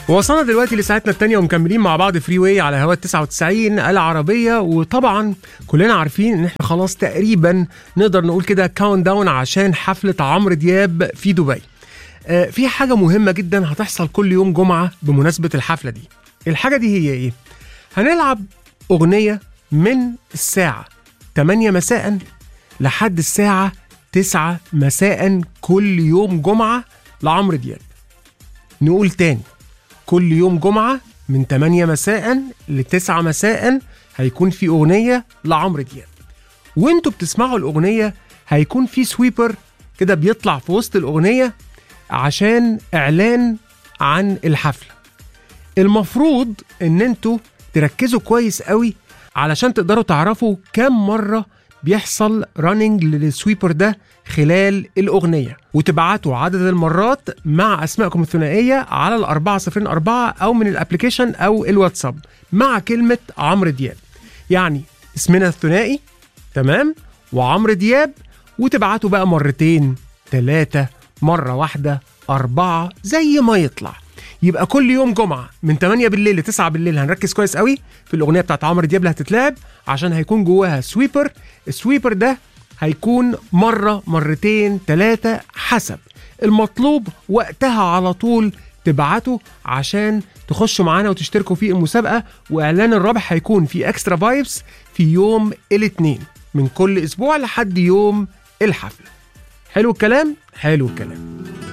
وصلنا دلوقتي لساعتنا التانية ومكملين مع بعض فري واي على هوا 99 العربية وطبعا كلنا عارفين ان احنا خلاص تقريبا نقدر نقول كده كاونت داون عشان حفلة عمرو دياب في دبي. آه في حاجة مهمة جدا هتحصل كل يوم جمعة بمناسبة الحفلة دي. الحاجة دي هي ايه؟ هنلعب أغنية من الساعة 8 مساء لحد الساعة 9 مساء كل يوم جمعة لعمرو دياب. نقول تاني كل يوم جمعة من 8 مساء ل 9 مساء هيكون في أغنية لعمرو دياب وانتوا بتسمعوا الأغنية هيكون في سويبر كده بيطلع في وسط الأغنية عشان إعلان عن الحفلة المفروض ان انتوا تركزوا كويس قوي علشان تقدروا تعرفوا كم مرة بيحصل راننج للسويبر ده خلال الأغنية وتبعتوا عدد المرات مع أسمائكم الثنائية على الأربعة صفرين أربعة أو من الأبليكيشن أو الواتساب مع كلمة عمرو دياب يعني اسمنا الثنائي تمام وعمرو دياب وتبعتوا بقى مرتين ثلاثة مرة واحدة أربعة زي ما يطلع يبقى كل يوم جمعة من 8 بالليل ل 9 بالليل هنركز كويس قوي في الأغنية بتاعت عمرو دياب اللي هتتلعب عشان هيكون جواها سويبر السويبر ده هيكون مرة مرتين ثلاثة حسب المطلوب وقتها على طول تبعتوا عشان تخشوا معانا وتشتركوا في المسابقة وإعلان الرابح هيكون في اكسترا فايبس في يوم الاثنين من كل أسبوع لحد يوم الحفلة حلو الكلام؟ حلو الكلام